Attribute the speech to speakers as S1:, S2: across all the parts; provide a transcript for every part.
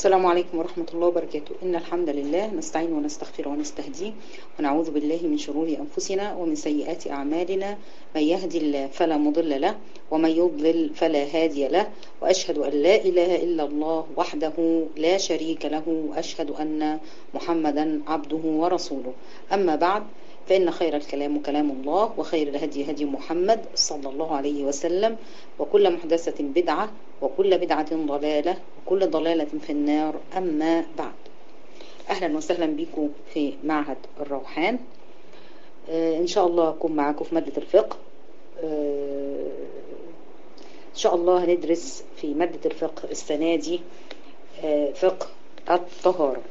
S1: السلام عليكم ورحمة الله وبركاته إن الحمد لله نستعين ونستغفر ونستهديه ونعوذ بالله من شرور أنفسنا ومن سيئات أعمالنا من يهدي الله فلا مضل له ومن يضلل فلا هادي له وأشهد أن لا إله إلا الله وحده لا شريك له وأشهد أن محمدا عبده ورسوله أما بعد فإن خير الكلام كلام الله وخير الهدي هدي محمد صلى الله عليه وسلم وكل محدثة بدعة وكل بدعة ضلالة وكل ضلالة في النار أما بعد أهلا وسهلا بكم في معهد الروحان آه إن شاء الله أكون معكم في مادة الفقه آه إن شاء الله هندرس في مادة الفقه السنة دي آه فقه الطهارة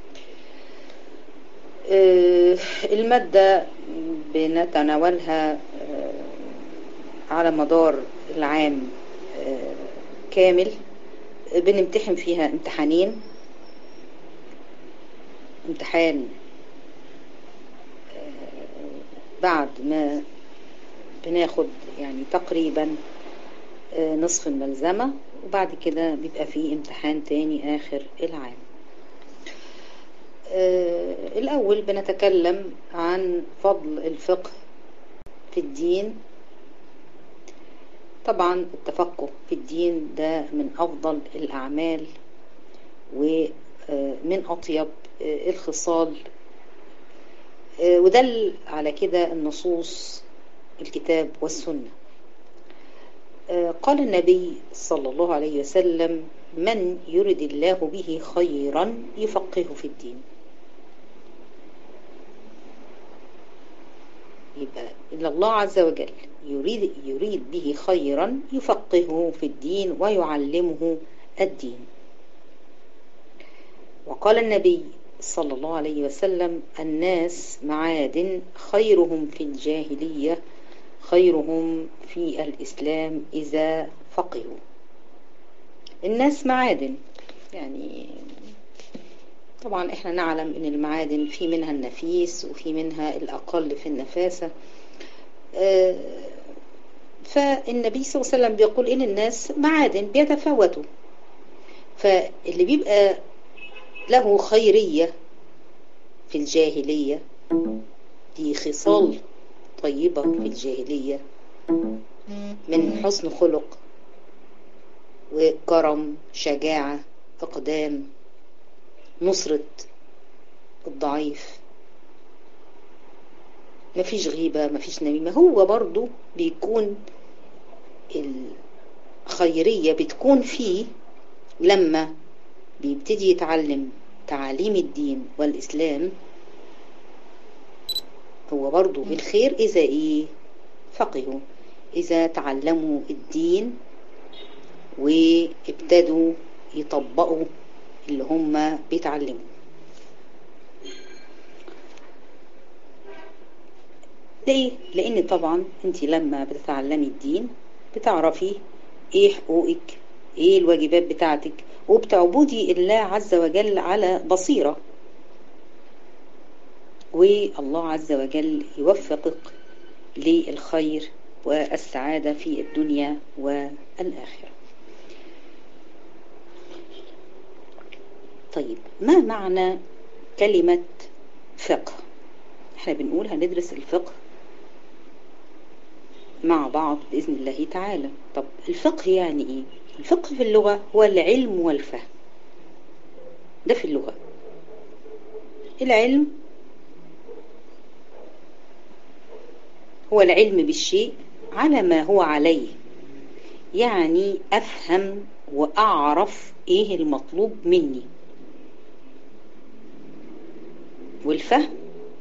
S1: المادة بنتناولها على مدار العام كامل بنمتحن فيها امتحانين امتحان بعد ما بناخد يعني تقريبا نصف الملزمة وبعد كده بيبقى فيه امتحان تاني آخر العام الأول بنتكلم عن فضل الفقه في الدين طبعا التفقه في الدين ده من أفضل الأعمال ومن أطيب الخصال ودل على كده النصوص الكتاب والسنة قال النبي صلى الله عليه وسلم من يرد الله به خيرا يفقهه في الدين يبقى إلا الله عز وجل يريد, يريد به خيرا يفقهه في الدين ويعلمه الدين وقال النبي صلى الله عليه وسلم الناس معادن خيرهم في الجاهلية خيرهم في الإسلام إذا فقهوا الناس معادن يعني طبعا احنا نعلم ان المعادن في منها النفيس وفي منها الاقل في النفاسة فالنبي صلى الله عليه وسلم بيقول ان الناس معادن بيتفاوتوا فاللي بيبقى له خيرية في الجاهلية دي خصال طيبة في الجاهلية من حسن خلق وكرم شجاعة إقدام نصرة الضعيف مفيش غيبة مفيش نميمة هو برضو بيكون الخيرية بتكون فيه لما بيبتدي يتعلم تعاليم الدين والإسلام هو برضو بالخير إذا إيه فقهوا إذا تعلموا الدين وابتدوا يطبقوا اللي هم بيتعلموا ليه؟ لأن طبعا انت لما بتتعلمي الدين بتعرفي ايه حقوقك ايه الواجبات بتاعتك وبتعبدي الله عز وجل على بصيرة والله عز وجل يوفقك للخير والسعادة في الدنيا والآخرة طيب ما معنى كلمة فقه احنا بنقول هندرس الفقه مع بعض بإذن الله تعالى طب الفقه يعني ايه الفقه في اللغة هو العلم والفهم ده في اللغة العلم هو العلم بالشيء على ما هو عليه يعني أفهم وأعرف إيه المطلوب مني والفهم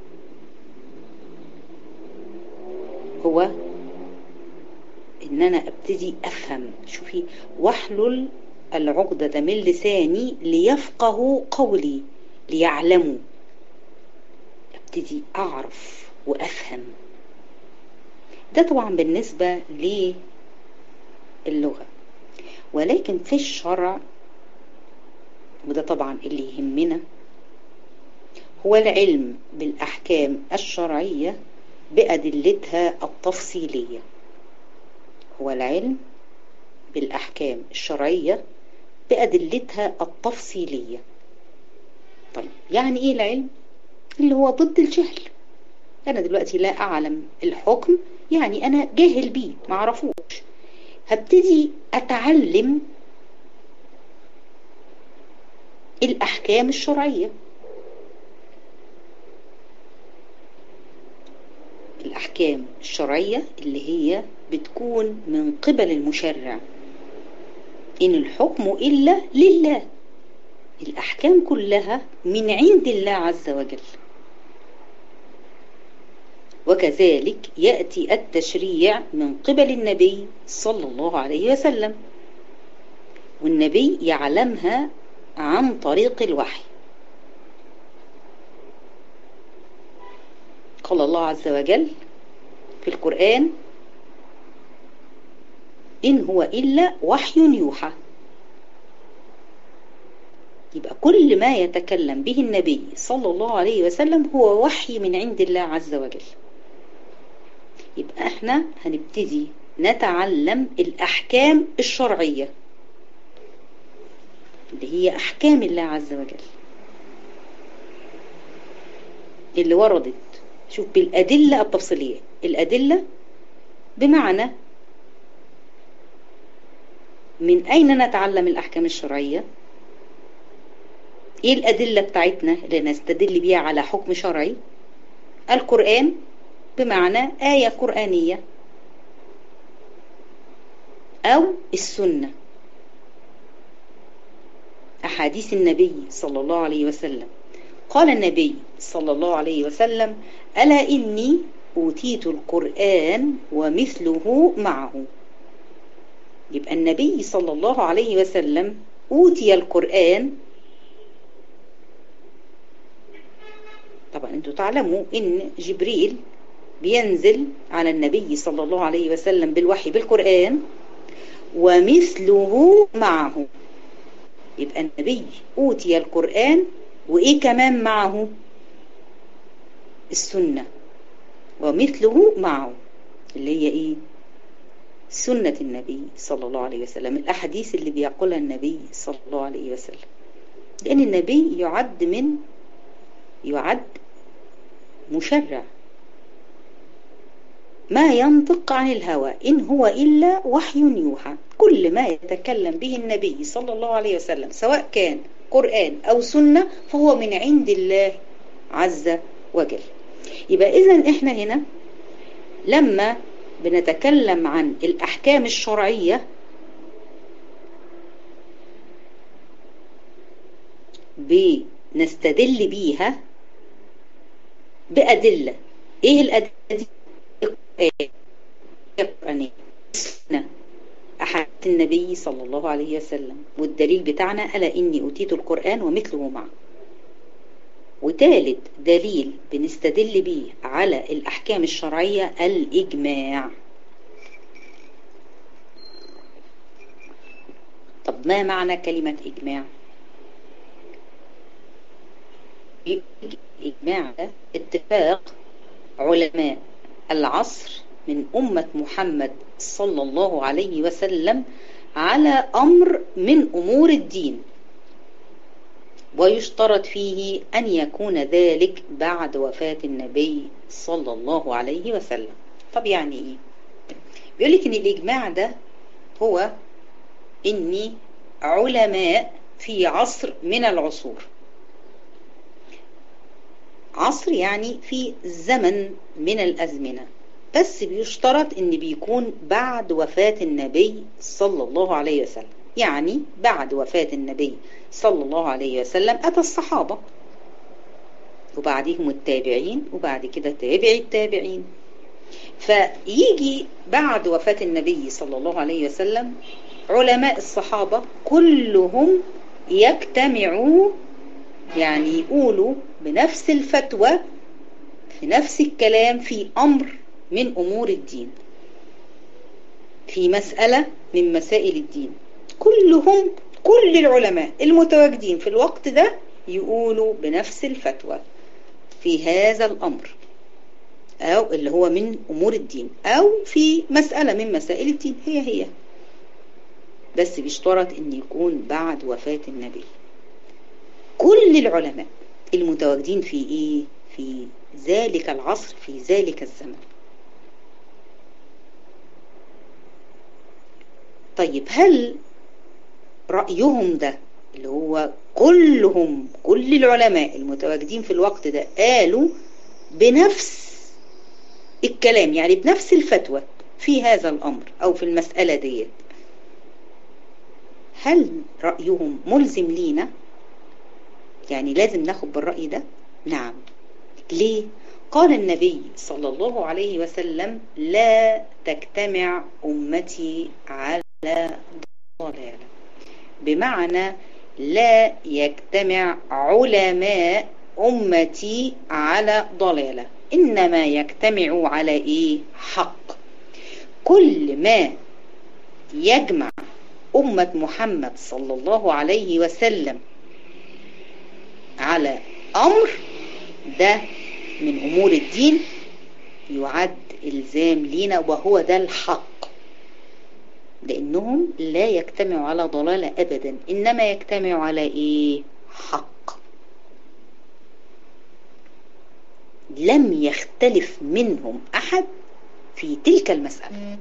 S1: هو ان انا ابتدي افهم شوفي واحلل العقدة من لساني ليفقهوا قولي ليعلموا ابتدي اعرف وافهم ده طبعا بالنسبة للغة ولكن في الشرع وده طبعا اللي يهمنا هو العلم بالأحكام الشرعية بأدلتها التفصيلية هو العلم بالأحكام الشرعية بأدلتها التفصيلية طيب يعني ايه العلم اللي هو ضد الجهل انا دلوقتي لا اعلم الحكم يعني انا جاهل بيه معرفوش هبتدي اتعلم الاحكام الشرعية الاحكام الشرعية اللي هي بتكون من قبل المشرع إن الحكم إلا لله الأحكام كلها من عند الله عز وجل وكذلك يأتي التشريع من قبل النبي صلى الله عليه وسلم والنبي يعلمها عن طريق الوحي قال الله عز وجل في القرآن إن هو إلا وحي يوحى يبقى كل ما يتكلم به النبي صلى الله عليه وسلم هو وحي من عند الله عز وجل يبقى احنا هنبتدي نتعلم الأحكام الشرعية اللي هي أحكام الله عز وجل اللي وردت شوف بالأدلة التفصيلية الأدلة بمعنى من أين نتعلم الأحكام الشرعية إيه الأدلة بتاعتنا اللي نستدل بيها على حكم شرعي القرآن بمعنى آية قرآنية أو السنة أحاديث النبي صلى الله عليه وسلم قال النبي صلى الله عليه وسلم ألا إني أوتيت القرآن ومثله معه يبقى النبي صلى الله عليه وسلم أوتي القرآن طبعا انتوا تعلموا ان جبريل بينزل على النبي صلى الله عليه وسلم بالوحي بالقرآن ومثله معه يبقى النبي أوتي القرآن وإيه كمان معه السنة ومثله معه اللي هي إيه سنة النبي صلى الله عليه وسلم الأحاديث اللي بيقولها النبي صلى الله عليه وسلم لأن النبي يعد من يعد مشرع ما ينطق عن الهوى إن هو إلا وحي يوحى كل ما يتكلم به النبي صلى الله عليه وسلم سواء كان قرآن أو سنة فهو من عند الله عز وجل يبقى إذا إحنا هنا لما بنتكلم عن الأحكام الشرعية بنستدل بيها بأدلة إيه الأدلة دي؟ القرآن السنة أحاديث النبي صلى الله عليه وسلم والدليل بتاعنا ألا إني أوتيت القرآن ومثله معه وثالث دليل بنستدل بيه على الأحكام الشرعية الإجماع طب ما معنى كلمة إجماع إجماع ده اتفاق علماء العصر من أمة محمد صلى الله عليه وسلم على أمر من أمور الدين ويشترط فيه أن يكون ذلك بعد وفاة النبي صلى الله عليه وسلم طب يعني إيه بيقول لك إن الإجماع ده هو إني علماء في عصر من العصور عصر يعني في زمن من الأزمنة بس بيشترط ان بيكون بعد وفاة النبي صلى الله عليه وسلم يعني بعد وفاة النبي صلى الله عليه وسلم أتى الصحابة وبعدهم التابعين وبعد كده تابعي التابعين فيجي بعد وفاة النبي صلى الله عليه وسلم علماء الصحابة كلهم يجتمعوا يعني يقولوا بنفس الفتوى في نفس الكلام في أمر من أمور الدين في مسألة من مسائل الدين كلهم كل العلماء المتواجدين في الوقت ده يقولوا بنفس الفتوى في هذا الأمر أو اللي هو من أمور الدين أو في مسألة من مسائل الدين هي هي بس بيشترط ان يكون بعد وفاة النبي كل العلماء المتواجدين في ايه في ذلك العصر في ذلك الزمن طيب هل رأيهم ده اللي هو كلهم كل العلماء المتواجدين في الوقت ده قالوا بنفس الكلام يعني بنفس الفتوى في هذا الأمر أو في المسألة ديت هل رأيهم ملزم لينا يعني لازم ناخد بالرأي ده نعم ليه قال النبي صلى الله عليه وسلم لا تجتمع أمتي على ضلالة بمعنى لا يجتمع علماء أمتي على ضلالة إنما يجتمع على إيه حق كل ما يجمع أمة محمد صلى الله عليه وسلم على أمر ده من أمور الدين يعد إلزام لينا وهو ده الحق لأنهم لا يجتمعوا على ضلالة أبدا إنما يجتمعوا على إيه حق لم يختلف منهم أحد في تلك المسألة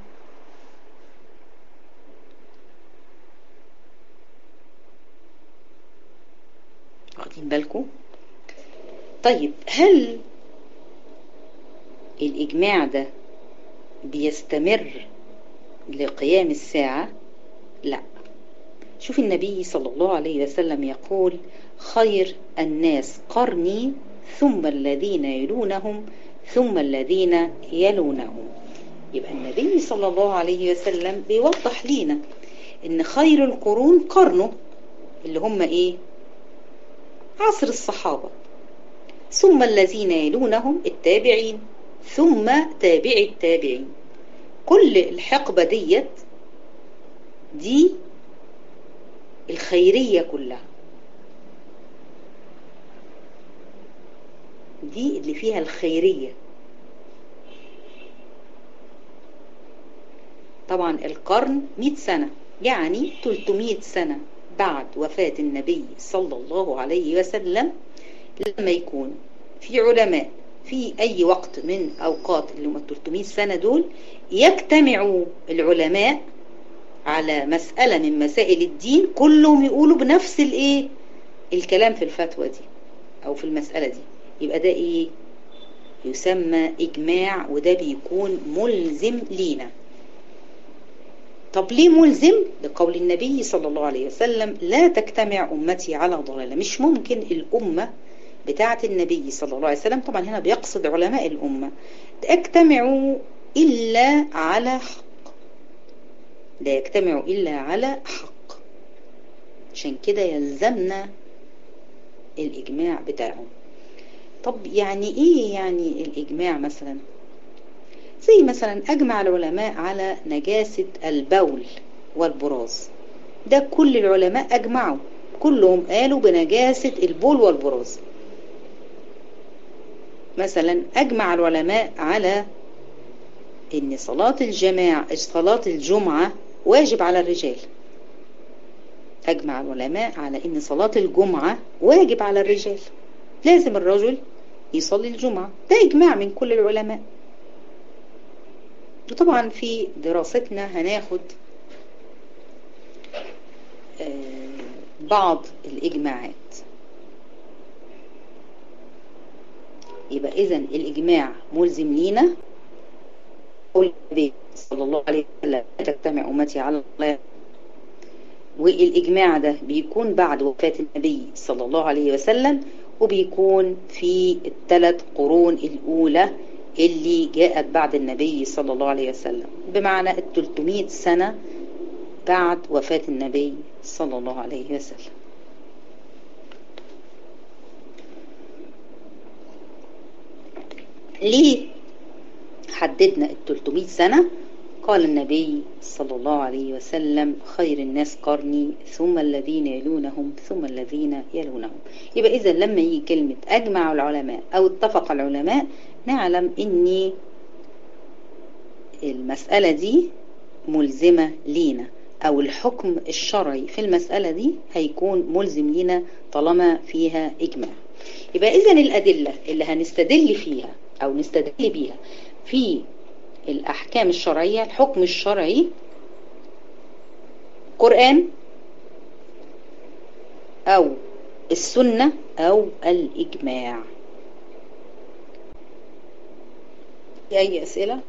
S1: واخدين بالكم طيب هل الإجماع ده بيستمر لقيام الساعة لا شوف النبي صلى الله عليه وسلم يقول خير الناس قرني ثم الذين يلونهم ثم الذين يلونهم يبقى النبي صلى الله عليه وسلم بيوضح لينا ان خير القرون قرنه اللي هم ايه عصر الصحابة ثم الذين يلونهم التابعين ثم تابعي التابعين كل الحقبة ديت دي الخيرية كلها دي اللي فيها الخيرية طبعا القرن 100 سنة يعني 300 سنة بعد وفاة النبي صلى الله عليه وسلم لما يكون في علماء في أي وقت من أوقات اللي هم 300 سنة دول يجتمعوا العلماء على مسألة من مسائل الدين كلهم يقولوا بنفس الايه الكلام في الفتوى دي أو في المسألة دي يبقى ده ايه يسمى إجماع وده بيكون ملزم لينا طب ليه ملزم لقول النبي صلى الله عليه وسلم لا تجتمع أمتي على ضلالة مش ممكن الأمة بتاعة النبي صلى الله عليه وسلم طبعا هنا بيقصد علماء الأمة تجتمعوا إلا على حق لا يجتمعوا إلا على حق عشان كده يلزمنا الإجماع بتاعهم طب يعني إيه يعني الإجماع مثلا زي مثلا أجمع العلماء على نجاسة البول والبراز ده كل العلماء أجمعوا كلهم قالوا بنجاسة البول والبراز مثلا أجمع العلماء على ان صلاة الجماعة صلاة الجمعة واجب على الرجال أجمع العلماء على ان صلاة الجمعة واجب على الرجال لازم الرجل يصلي الجمعة ده إجماع من كل العلماء وطبعا في دراستنا هناخد بعض الإجماعات يبقى إذن الإجماع ملزم لينا قول النبي صلى الله عليه وسلم تجتمع أمتي على الله والإجماع ده بيكون بعد وفاة النبي صلى الله عليه وسلم وبيكون في الثلاث قرون الأولى اللي جاءت بعد النبي صلى الله عليه وسلم بمعنى ال 300 سنة بعد وفاة النبي صلى الله عليه وسلم ليه حددنا ال 300 سنة قال النبي صلى الله عليه وسلم خير الناس قرني ثم الذين يلونهم ثم الذين يلونهم يبقى إذا لما يجي كلمة أجمع العلماء أو اتفق العلماء نعلم إن المسألة دي ملزمة لينا أو الحكم الشرعي في المسألة دي هيكون ملزم لنا طالما فيها إجماع يبقى إذا الأدلة اللي هنستدل فيها أو نستدل بيها في الأحكام الشرعية الحكم الشرعي قرآن أو السنة أو الإجماع أي أسئلة؟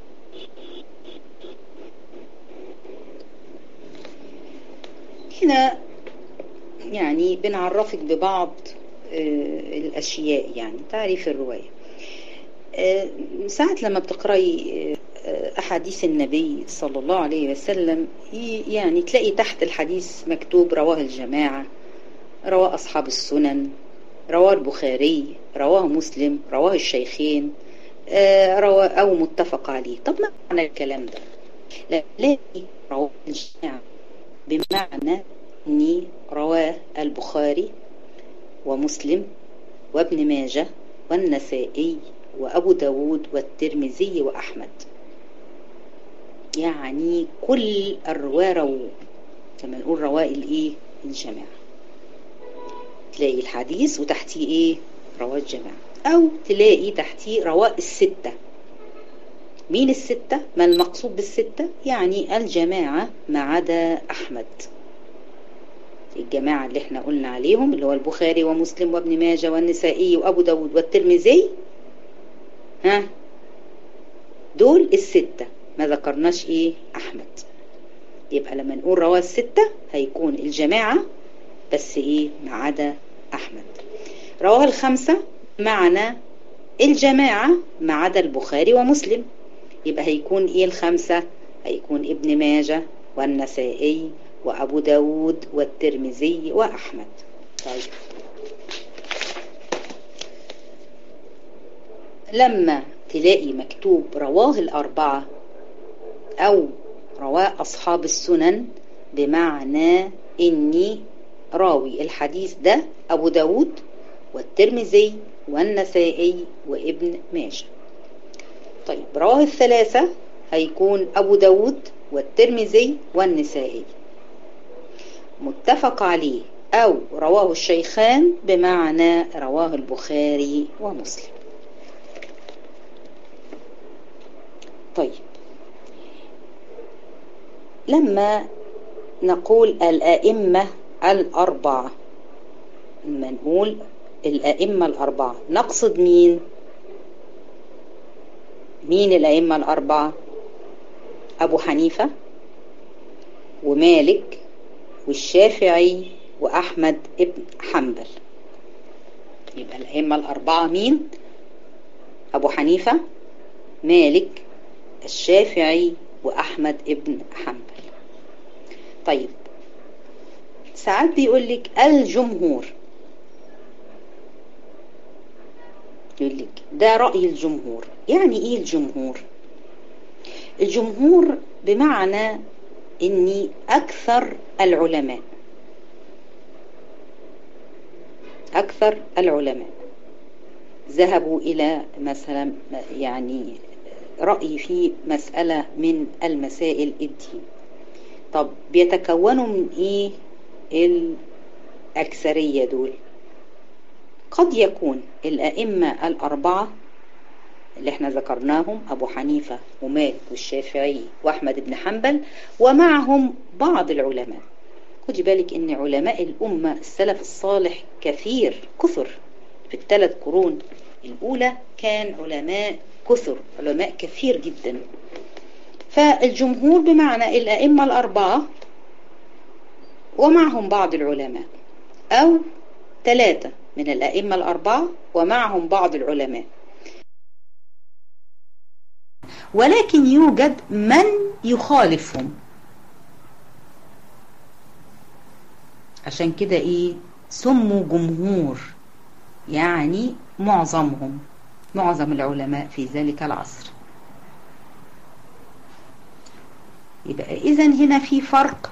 S1: هنا يعني بنعرفك ببعض الأشياء يعني تعريف الرواية ساعة لما بتقرأي أحاديث النبي صلى الله عليه وسلم يعني تلاقي تحت الحديث مكتوب رواه الجماعة رواه أصحاب السنن رواه البخاري رواه مسلم رواه الشيخين رواه أو متفق عليه طب ما معنى الكلام ده لا لاقي رواه الجماعة بمعنى أني رواه البخاري ومسلم وابن ماجه والنسائي وأبو داود والترمذي وأحمد يعني كل الرواة رووا كما نقول رواء الايه الجماعة تلاقي الحديث وتحتيه ايه رواة الجماعة او تلاقي تحتيه رواء الستة مين الستة ما المقصود بالستة يعني الجماعة ما عدا احمد الجماعة اللي احنا قلنا عليهم اللي هو البخاري ومسلم وابن ماجه والنسائي وابو داود والترمذي ها دول الستة ما ذكرناش ايه احمد يبقى لما نقول رواه الستة هيكون الجماعة بس ايه ما عدا احمد رواه الخمسة معنى الجماعة ما عدا البخاري ومسلم يبقى هيكون ايه الخمسة هيكون ابن ماجه والنسائي وابو داود والترمذي واحمد طيب لما تلاقي مكتوب رواه الأربعة أو رواه أصحاب السنن بمعنى إني راوي الحديث ده أبو داود والترمذي والنسائي وابن ماجه طيب رواه الثلاثة هيكون أبو داود والترمذي والنسائي متفق عليه أو رواه الشيخان بمعنى رواه البخاري ومسلم طيب لما نقول الأئمة الأربعة لما نقول الأئمة الأربعة نقصد مين مين الأئمة الأربعة أبو حنيفة ومالك والشافعي وأحمد ابن حنبل يبقى الأئمة الأربعة مين أبو حنيفة مالك الشافعي وأحمد ابن حنبل طيب ساعات بيقول لك الجمهور يقول لك ده رأي الجمهور يعني ايه الجمهور الجمهور بمعنى اني اكثر العلماء اكثر العلماء ذهبوا الى مثلا يعني رأي في مسألة من المسائل الدين طب بيتكونوا من ايه الأكثرية دول قد يكون الأئمة الأربعة اللي احنا ذكرناهم أبو حنيفة ومالك والشافعي وأحمد بن حنبل ومعهم بعض العلماء خدي بالك ان علماء الأمة السلف الصالح كثير كثر في الثلاث قرون الأولى كان علماء كثر علماء كثير جدا فالجمهور بمعنى الأئمة الأربعة ومعهم بعض العلماء أو ثلاثة من الأئمة الأربعة ومعهم بعض العلماء ولكن يوجد من يخالفهم عشان كده ايه سموا جمهور يعني معظمهم معظم العلماء في ذلك العصر يبقى اذا هنا في فرق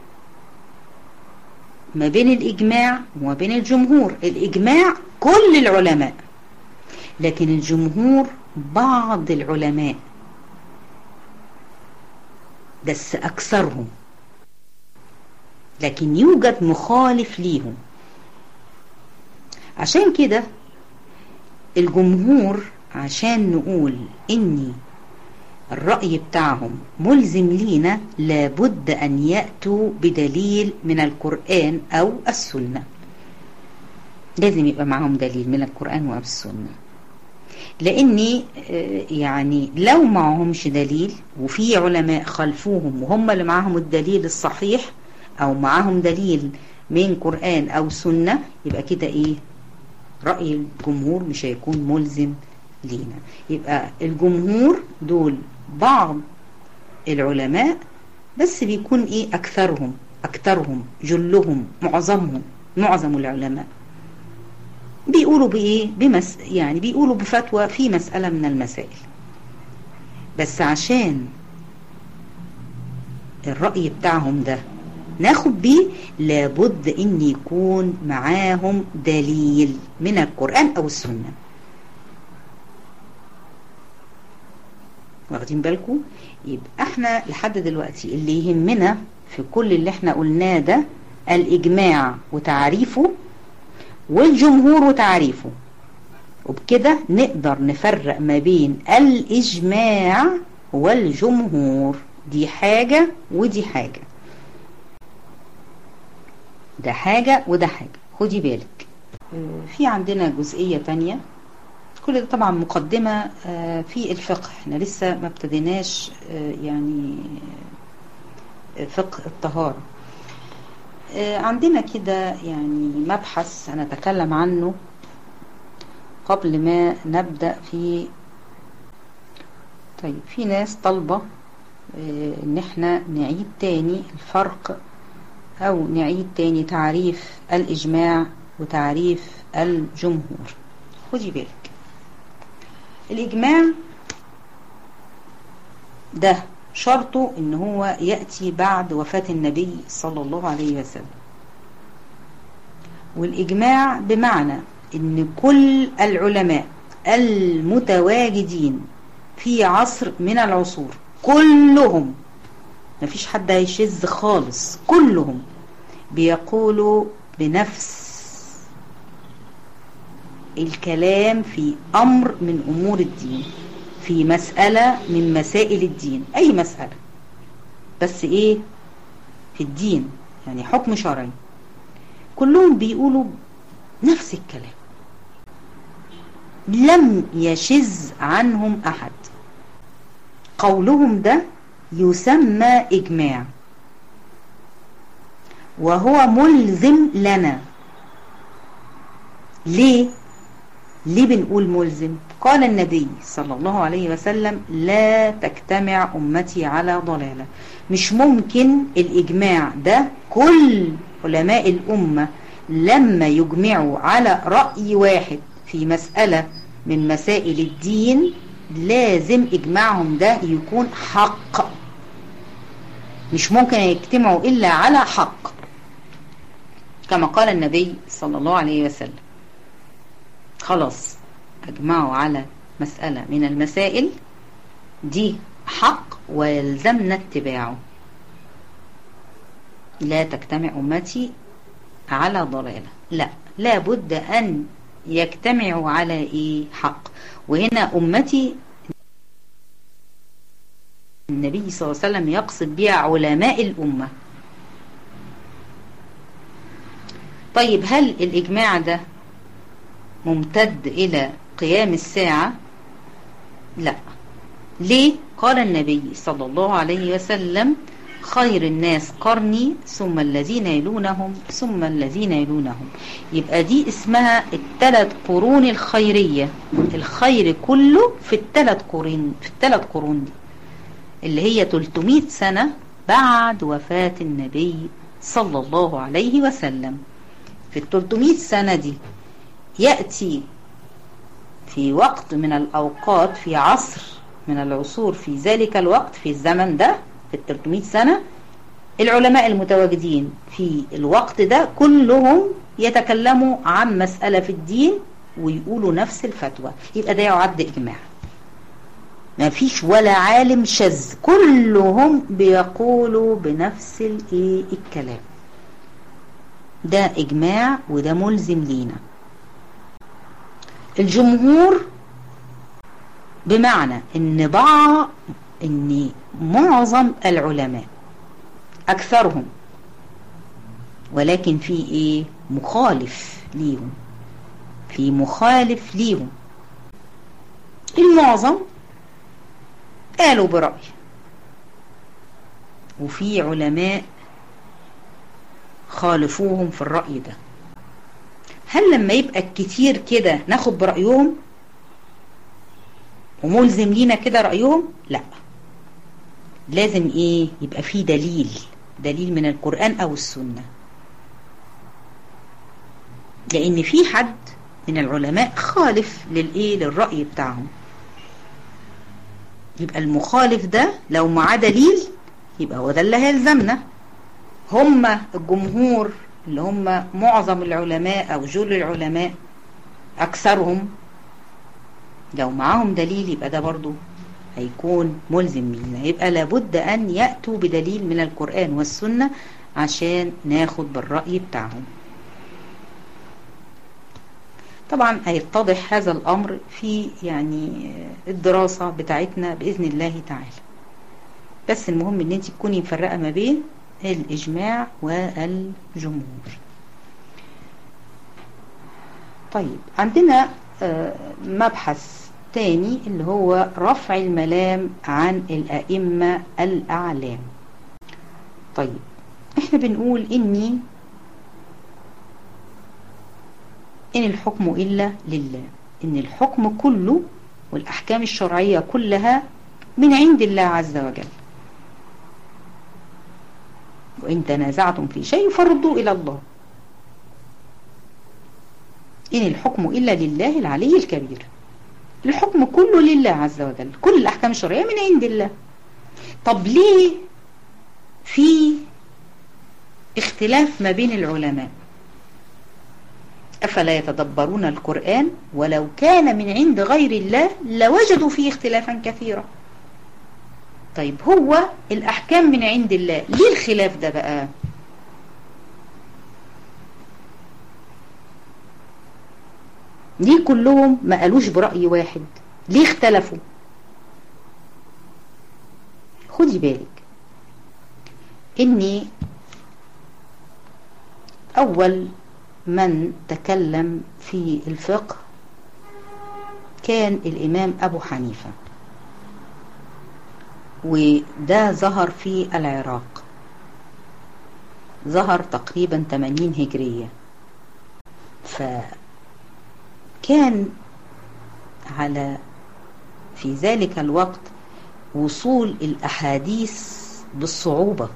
S1: ما بين الإجماع وما بين الجمهور الإجماع كل العلماء لكن الجمهور بعض العلماء بس أكثرهم يبقى إذا هنا في فرق ما بين الإجماع وما بين الجمهور الإجماع كل العلماء لكن الجمهور بعض العلماء بس أكثرهم. لكن يوجد مخالف ليهم عشان كده الجمهور عشان نقول اني الرأي بتاعهم ملزم لينا لابد أن يأتوا بدليل من القرآن أو السنة لازم يبقى معهم دليل من القرآن أو السنة لأني يعني لو معهمش دليل وفي علماء خلفوهم وهم اللي معهم الدليل الصحيح أو معهم دليل من قرآن أو سنة يبقى كده إيه رأي الجمهور مش هيكون ملزم لينا يبقى الجمهور دول بعض العلماء بس بيكون ايه اكثرهم اكثرهم جلهم معظمهم معظم العلماء بيقولوا بايه بمس يعني بيقولوا بفتوى في مسألة من المسائل بس عشان الرأي بتاعهم ده ناخد بيه لابد ان يكون معاهم دليل من القرآن او السنة واخدين بالكم يبقى احنا لحد دلوقتي اللي يهمنا في كل اللي احنا قلناه ده الاجماع وتعريفه والجمهور وتعريفه وبكده نقدر نفرق ما بين الاجماع والجمهور دي حاجة ودي حاجة ده حاجة وده حاجة خدي بالك في عندنا جزئية تانية كل ده طبعا مقدمة في الفقه احنا لسه ما ابتديناش يعني فقه الطهارة عندنا كده يعني مبحث هنتكلم عنه قبل ما نبدأ في طيب في ناس طالبة ان احنا نعيد تاني الفرق او نعيد تاني تعريف الاجماع وتعريف الجمهور خدي بالك الإجماع ده شرطه ان هو يأتي بعد وفاة النبي صلى الله عليه وسلم والإجماع بمعنى ان كل العلماء المتواجدين في عصر من العصور كلهم مفيش حد هيشذ خالص كلهم بيقولوا بنفس الكلام في أمر من أمور الدين في مسألة من مسائل الدين أي مسألة بس إيه في الدين يعني حكم شرعي كلهم بيقولوا نفس الكلام لم يشذ عنهم أحد قولهم ده يسمى إجماع وهو ملزم لنا ليه ليه بنقول ملزم قال النبي صلى الله عليه وسلم لا تجتمع أمتي على ضلالة مش ممكن الإجماع ده كل علماء الأمة لما يجمعوا على رأي واحد في مسألة من مسائل الدين لازم إجماعهم ده يكون حق مش ممكن يجتمعوا إلا على حق كما قال النبي صلى الله عليه وسلم خلاص اجمعوا على مسألة من المسائل دي حق ويلزمنا اتباعه لا تجتمع أمتي على ضلالة لا لابد أن يجتمعوا على إيه حق وهنا أمتي النبي صلى الله عليه وسلم يقصد بها علماء الأمة طيب هل الإجماع ده ممتد إلى قيام الساعة لا ليه قال النبي صلى الله عليه وسلم خير الناس قرني ثم الذين يلونهم ثم الذين يلونهم يبقى دي اسمها الثلاث قرون الخيرية الخير كله في الثلاث قرون في الثلاث قرون دي اللي هي 300 سنة بعد وفاة النبي صلى الله عليه وسلم في ال 300 سنة دي يأتي في وقت من الأوقات في عصر من العصور في ذلك الوقت في الزمن ده في ال 300 سنة العلماء المتواجدين في الوقت ده كلهم يتكلموا عن مسألة في الدين ويقولوا نفس الفتوى يبقى ده يعد إجماع ما فيش ولا عالم شذ كلهم بيقولوا بنفس الايه الكلام ده إجماع وده ملزم لينا الجمهور بمعنى ان بعض ان معظم العلماء اكثرهم ولكن في ايه مخالف ليهم في مخالف ليهم المعظم قالوا برأي وفي علماء خالفوهم في الرأي ده هل لما يبقى الكتير كده ناخد برأيهم وملزم لينا كده رأيهم لا لازم ايه يبقى في دليل دليل من القرآن او السنة لان في حد من العلماء خالف للايه للرأي بتاعهم يبقى المخالف ده لو معاه دليل يبقى هو ده اللي هيلزمنا هم الجمهور اللي هم معظم العلماء او جل العلماء اكثرهم لو معاهم دليل يبقى ده برضو هيكون ملزم لينا يبقى لابد ان يأتوا بدليل من القرآن والسنة عشان ناخد بالرأي بتاعهم طبعا هيتضح هذا الامر في يعني الدراسة بتاعتنا بإذن الله تعالى بس المهم ان انت تكوني مفرقة ما بين الإجماع والجمهور طيب عندنا مبحث تاني اللي هو رفع الملام عن الأئمة الأعلام طيب احنا بنقول اني ان الحكم الا لله ان الحكم كله والاحكام الشرعية كلها من عند الله عز وجل وإن تنازعتم في شيء فردوا إلى الله إن الحكم إلا لله العلي الكبير الحكم كله لله عز وجل كل الأحكام الشرعية من عند الله طب ليه في اختلاف ما بين العلماء أفلا يتدبرون القرآن ولو كان من عند غير الله لوجدوا فيه اختلافا كثيرا طيب هو الأحكام من عند الله ليه الخلاف ده بقى ليه كلهم ما قالوش برأي واحد ليه اختلفوا خدي بالك اني اول من تكلم في الفقه كان الامام ابو حنيفه وده ظهر في العراق ظهر تقريبا 80 هجرية فكان على في ذلك الوقت وصول الأحاديث بالصعوبة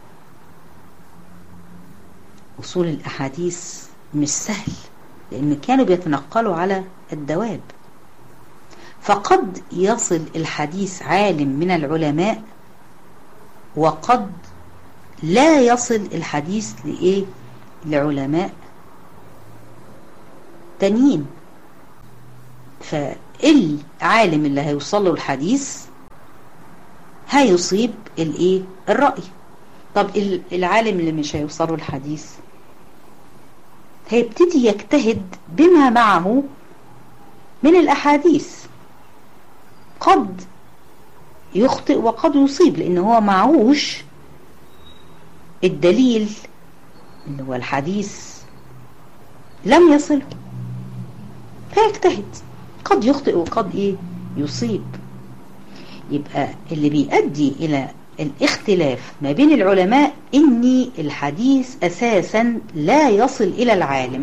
S1: وصول الأحاديث مش سهل لأن كانوا بيتنقلوا على الدواب فقد يصل الحديث عالم من العلماء وقد لا يصل الحديث لإيه لعلماء تانيين فالعالم اللي هيوصل له الحديث هيصيب الايه الرأي طب العالم اللي مش هيوصل له الحديث هيبتدي يجتهد بما معه من الأحاديث قد يخطئ وقد يصيب لأن هو معوش الدليل اللي هو الحديث لم يصله فيجتهد قد يخطئ وقد ايه يصيب يبقى اللي بيؤدي الى الاختلاف ما بين العلماء اني الحديث اساسا لا يصل الى العالم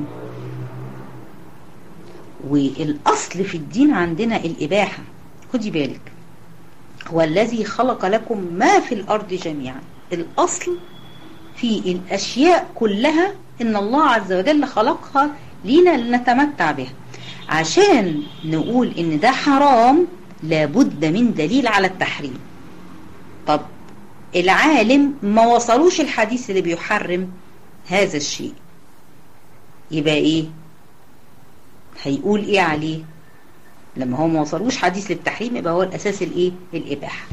S1: والاصل في الدين عندنا الاباحه خدي بالك هو الذي خلق لكم ما في الارض جميعا الاصل في الاشياء كلها ان الله عز وجل خلقها لينا لنتمتع بها عشان نقول ان ده حرام لابد من دليل على التحريم طب العالم ما وصلوش الحديث اللي بيحرم هذا الشيء يبقى ايه هيقول ايه عليه لما هو ما وصلوش حديث للتحريم يبقى هو الاساس الايه الاباحه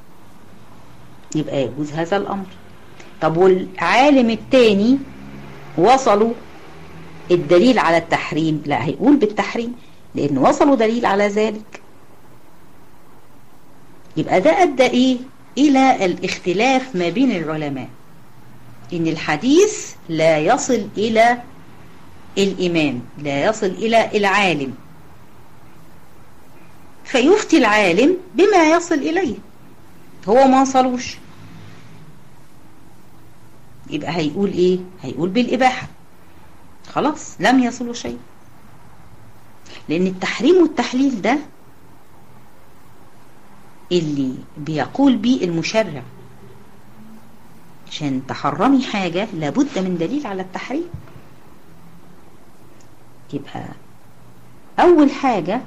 S1: يبقى يجوز هذا الامر طب والعالم التاني وصلوا الدليل على التحريم لا هيقول بالتحريم لأن وصلوا دليل على ذلك يبقى ده أدى إيه إلى الاختلاف ما بين العلماء إن الحديث لا يصل إلى الإمام لا يصل إلى العالم فيفتي العالم بما يصل إليه هو ما وصلوش يبقى هيقول إيه هيقول بالإباحة خلاص لم يصلوا شيء لأن التحريم والتحليل ده اللي بيقول بيه المشرع عشان تحرمي حاجة لابد من دليل على التحريم يبقى أول حاجة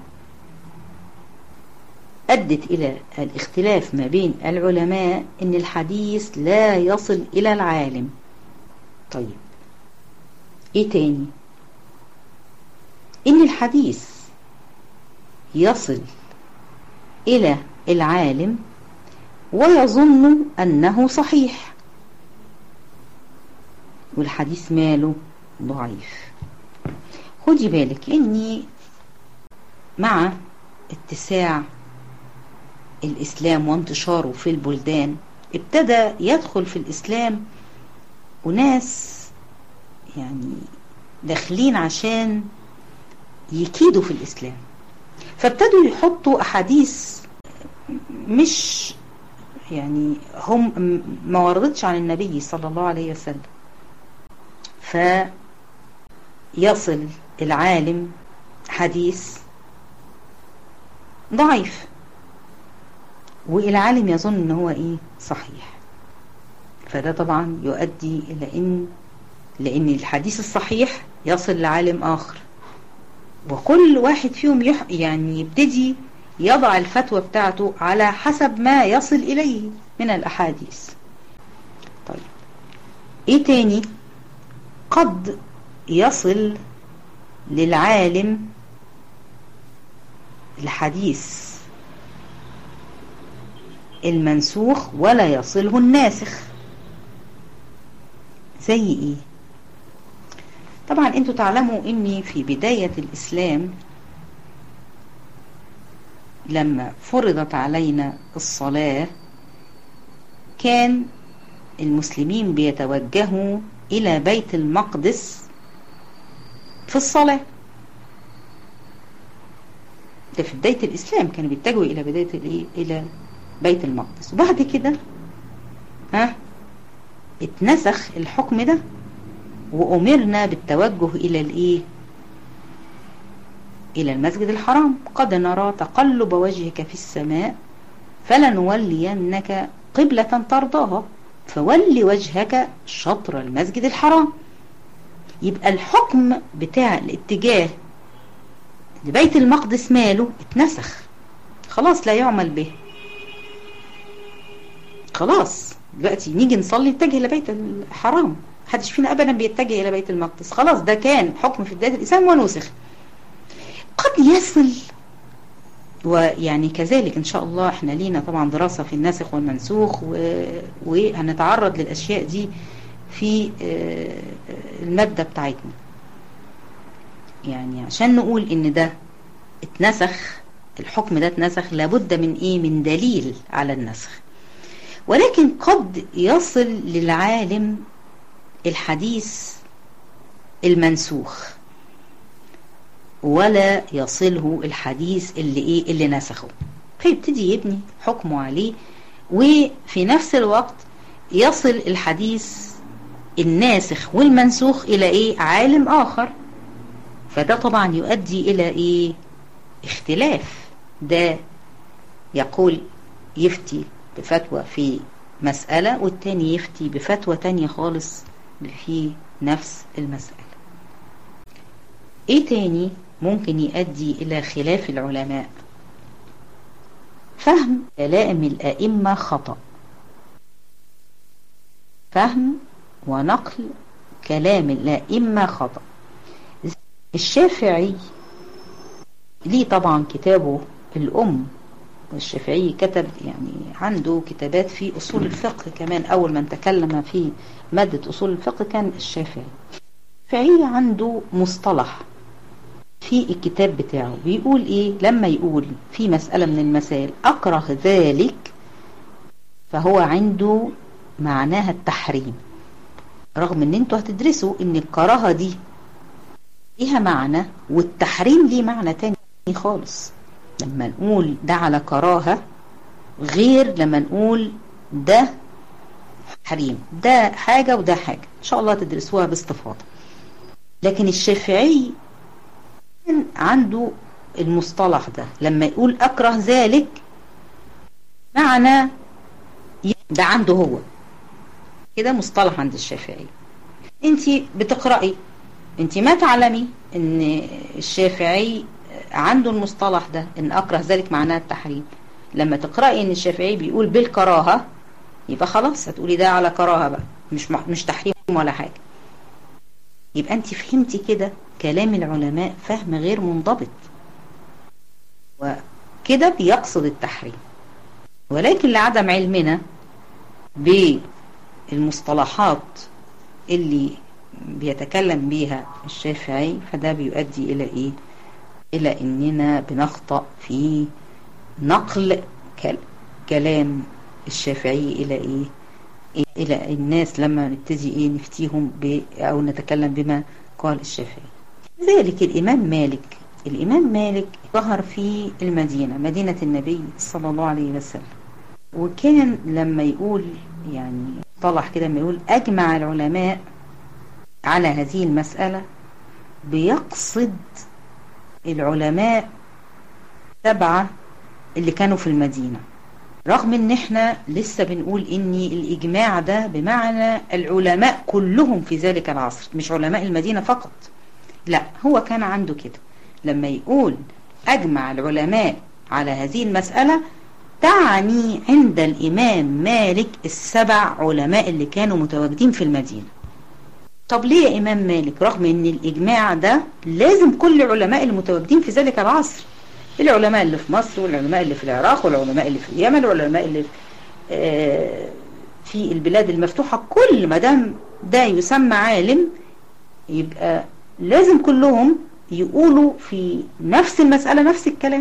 S1: أدت إلى الاختلاف ما بين العلماء إن الحديث لا يصل إلى العالم طيب إيه تاني إن الحديث يصل إلى العالم ويظن أنه صحيح والحديث ماله ضعيف خدي بالك إني مع اتساع الإسلام وانتشاره في البلدان ابتدى يدخل في الإسلام وناس يعني داخلين عشان يكيدوا في الإسلام فابتدوا يحطوا أحاديث مش يعني هم ما وردتش عن النبي صلى الله عليه وسلم فيصل العالم حديث ضعيف والعالم يظن ان هو ايه صحيح فده طبعا يؤدي الى ان لان الحديث الصحيح يصل لعالم اخر وكل واحد فيهم يح يعني يبتدي يضع الفتوى بتاعته على حسب ما يصل اليه من الاحاديث طيب ايه تاني قد يصل للعالم الحديث المنسوخ ولا يصله الناسخ زي ايه طبعا انتوا تعلموا اني في بداية الاسلام لما فرضت علينا الصلاة كان المسلمين بيتوجهوا الى بيت المقدس في الصلاة ده في بداية الاسلام كانوا بيتجهوا الى بداية الايه الى بيت المقدس وبعد كده ها اتنسخ الحكم ده وأمرنا بالتوجه إلى الإيه إلى المسجد الحرام قد نرى تقلب وجهك في السماء فلنولينك قبلة ترضاها فول وجهك شطر المسجد الحرام يبقى الحكم بتاع الاتجاه لبيت المقدس ماله اتنسخ خلاص لا يعمل به خلاص دلوقتي نيجي نصلي نتجه لبيت الحرام محدش فينا ابدا بيتجه الى بيت المقدس خلاص ده كان حكم في بدايه الاسلام ونسخ قد يصل ويعني كذلك ان شاء الله احنا لينا طبعا دراسه في الناسخ والمنسوخ و... وهنتعرض للاشياء دي في الماده بتاعتنا يعني عشان نقول ان ده اتنسخ الحكم ده اتنسخ لابد من ايه من دليل على النسخ ولكن قد يصل للعالم الحديث المنسوخ ولا يصله الحديث اللي ايه اللي نسخه فيبتدي يبني حكمه عليه وفي نفس الوقت يصل الحديث الناسخ والمنسوخ الى ايه عالم اخر فده طبعا يؤدي الى ايه اختلاف ده يقول يفتي بفتوى في مسألة والتاني يفتي بفتوى تانية خالص في نفس المسألة ايه تاني ممكن يؤدي الى خلاف العلماء فهم كلام الائمة خطأ فهم ونقل كلام الائمة خطأ الشافعي ليه طبعا كتابه الأم والشافعي كتب يعني عنده كتابات في أصول الفقه كمان أول من تكلم في مادة أصول الفقه كان الشافعي الشافعي عنده مصطلح في الكتاب بتاعه بيقول ايه لما يقول في مسألة من المسائل اكره ذلك فهو عنده معناها التحريم رغم ان انتوا هتدرسوا ان الكراهة دي ليها معنى والتحريم ليه معنى تاني خالص لما نقول ده على كراهة غير لما نقول ده حريم ده حاجة وده حاجة ان شاء الله تدرسوها باستفاضة لكن الشافعي عنده المصطلح ده لما يقول اكره ذلك معنى ده عنده هو كده مصطلح عند الشافعي انت بتقرأي انت ما تعلمي ان الشافعي عنده المصطلح ده ان اكره ذلك معناه التحريم لما تقرأي ان الشافعي بيقول بالكراهة يبقى خلاص هتقولي ده على كراهة بقى مش مش تحريم ولا حاجة يبقى انت فهمتي كده كلام العلماء فهم غير منضبط وكده بيقصد التحريم ولكن لعدم علمنا بالمصطلحات اللي بيتكلم بيها الشافعي فده بيؤدي الى ايه الى اننا بنخطأ في نقل كلام الشافعي الى ايه الى الناس لما نبتدي ايه نفتيهم ب او نتكلم بما قال الشافعي ذلك الامام مالك الامام مالك ظهر في المدينة مدينة النبي صلى الله عليه وسلم وكان لما يقول يعني طلع كده لما يقول اجمع العلماء على هذه المسألة بيقصد العلماء سبعة اللي كانوا في المدينة رغم ان احنا لسه بنقول ان الاجماع ده بمعنى العلماء كلهم في ذلك العصر مش علماء المدينة فقط لا هو كان عنده كده لما يقول اجمع العلماء على هذه المسألة تعني عند الامام مالك السبع علماء اللي كانوا متواجدين في المدينة طب ليه يا امام مالك رغم ان الاجماع ده لازم كل العلماء المتواجدين في ذلك العصر العلماء اللي في مصر والعلماء اللي في العراق والعلماء اللي في اليمن والعلماء اللي في البلاد المفتوحة كل ما دام ده يسمى عالم يبقى لازم كلهم يقولوا في نفس المسألة نفس الكلام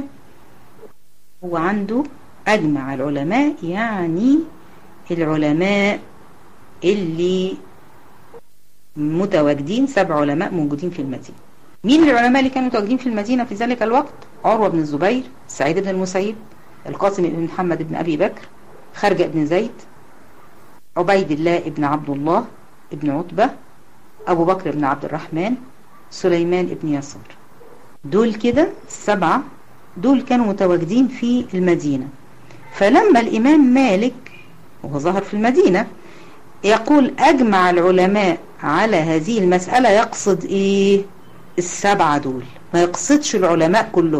S1: هو عنده أجمع العلماء يعني العلماء اللي متواجدين سبع علماء موجودين في المدينة مين العلماء اللي كانوا متواجدين في المدينة في ذلك الوقت عروة بن الزبير سعيد بن المسيب القاسم بن محمد بن أبي بكر خرجة بن زيد عبيد الله بن عبد الله بن عتبة أبو بكر بن عبد الرحمن سليمان بن يسار دول كده السبعة دول كانوا متواجدين في المدينة فلما الإمام مالك وهو ظهر في المدينة يقول أجمع العلماء على هذه المسألة يقصد إيه السبعة دول ما يقصدش العلماء كلهم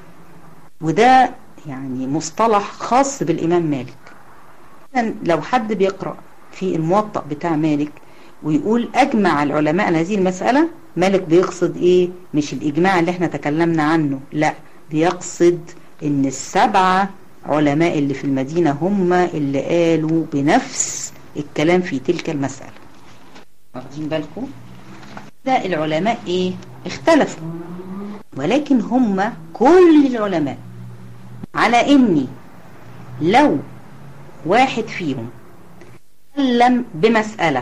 S1: وده يعني مصطلح خاص بالإمام مالك لو حد بيقرأ في الموطأ بتاع مالك ويقول أجمع العلماء على هذه المسألة مالك بيقصد إيه مش الإجماع اللي احنا تكلمنا عنه لا بيقصد إن السبعة علماء اللي في المدينة هم اللي قالوا بنفس الكلام في تلك المسألة واخدين بالكم ده العلماء ايه اختلفوا ولكن هم كل العلماء على اني لو واحد فيهم تكلم بمسألة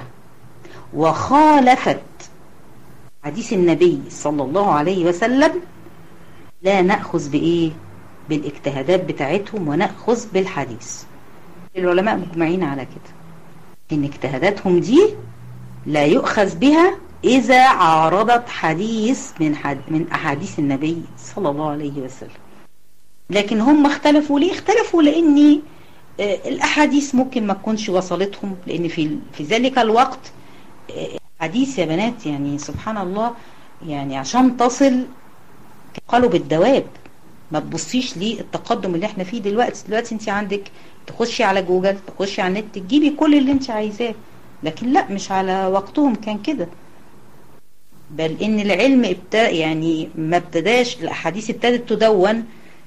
S1: وخالفت حديث النبي صلى الله عليه وسلم لا نأخذ بإيه بالاجتهادات بتاعتهم ونأخذ بالحديث العلماء مجمعين على كده ان اجتهاداتهم دي لا يؤخذ بها إذا عارضت حديث من حد من أحاديث النبي صلى الله عليه وسلم لكن هم اختلفوا ليه اختلفوا لأن الأحاديث ممكن ما تكونش وصلتهم لأن في في ذلك الوقت حديث يا بنات يعني سبحان الله يعني عشان تصل قالوا بالدواب ما تبصيش للتقدم اللي احنا فيه دلوقتي دلوقتي انت عندك تخشي على جوجل تخشي على النت تجيبي كل اللي انت عايزاه لكن لا مش على وقتهم كان كده بل ان العلم ابتدى يعني ما ابتداش الاحاديث ابتدت تدون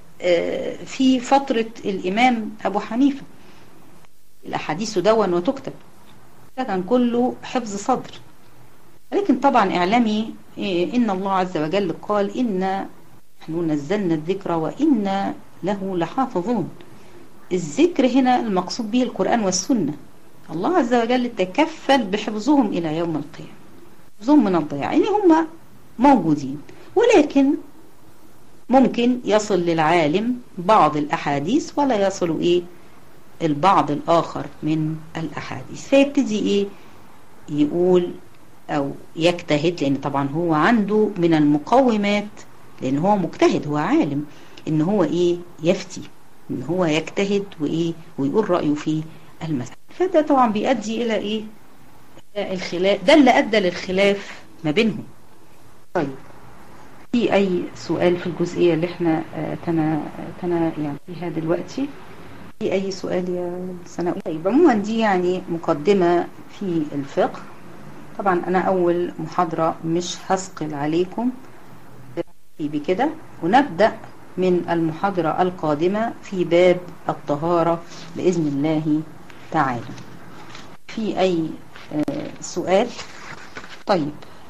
S1: في فترة الامام ابو حنيفة الاحاديث تدون وتكتب كان كله حفظ صدر لكن طبعا اعلمي إيه ان الله عز وجل قال إن نحن نزلنا الذكر وإنا له لحافظون الذكر هنا المقصود به القرآن والسنة الله عز وجل تكفل بحفظهم إلى يوم القيامة حفظهم من الضياع يعني هم موجودين ولكن ممكن يصل للعالم بعض الأحاديث ولا يصل إيه البعض الآخر من الأحاديث فيبتدي إيه يقول أو يجتهد لأن طبعا هو عنده من المقومات لأن هو مجتهد هو عالم إن هو إيه يفتي إن هو يجتهد وإيه ويقول رأيه في المسألة فده طبعا بيؤدي إلى إيه الخلاف ده اللي أدى للخلاف ما بينهم طيب في أي سؤال في الجزئية اللي احنا تنا تنا يعني فيها دلوقتي في أي سؤال يا سنة طيب عموما دي يعني مقدمة في الفقه طبعا أنا أول محاضرة مش هثقل عليكم بكده ونبدأ من المحاضرة القادمة في باب الطهارة بإذن الله تعالى في أي سؤال طيب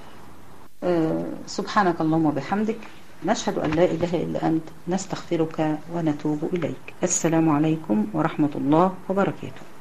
S1: سبحانك اللهم وبحمدك نشهد أن لا إله إلا أنت نستغفرك ونتوب إليك السلام عليكم ورحمة الله وبركاته